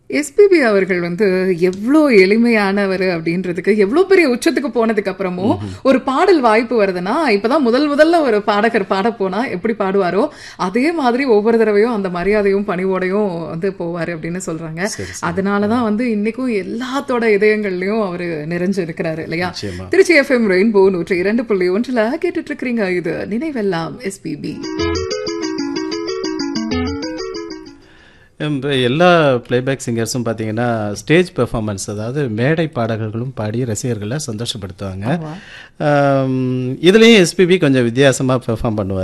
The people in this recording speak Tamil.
எஸ்பிபி அவர்கள் வந்து எவ்வளோ எளிமையானவர் அப்படின்றதுக்கு எவ்வளோ பெரிய உச்சத்துக்கு போனதுக்கு அப்புறமும் ஒரு பாடல் வாய்ப்பு வருதுன்னா இப்பதான் முதல் முதல்ல ஒரு பாடகர் பாட போனா எப்படி பாடுவாரோ அதே மாதிரி ஒவ்வொரு தடவையும் அந்த மரியாதையும் பணிவோடையும் வந்து போவாரு அப்படின்னு சொல்றாங்க அதனாலதான் வந்து இன்னைக்கும் எல்லாத்தோட இதயங்கள்லயும் அவரு நிறைஞ்சு இருக்கிறாரு இல்லையா நிச்சயமா. திருச்சி எஃப்எம் ரெயின்போ நூற்றி இரண்டு புள்ளி ஒன்றுல கேட்டுட்டு இருக்கிறீங்க இது நினைவெல்லாம் எஸ்பிபி இப்போ எல்லா பிளேபேக் சிங்கர்ஸும் பார்த்தீங்கன்னா ஸ்டேஜ் பெர்ஃபார்மன்ஸ் அதாவது மேடை பாடகர்களும் பாடி ரசிகர்களை சந்தோஷப்படுத்துவாங்க ஆம், இதுலேயும் எஸ்பிபி கொஞ்சம் வித்தியாசமாக பெர்ஃபார்ம் பண்ணுவார்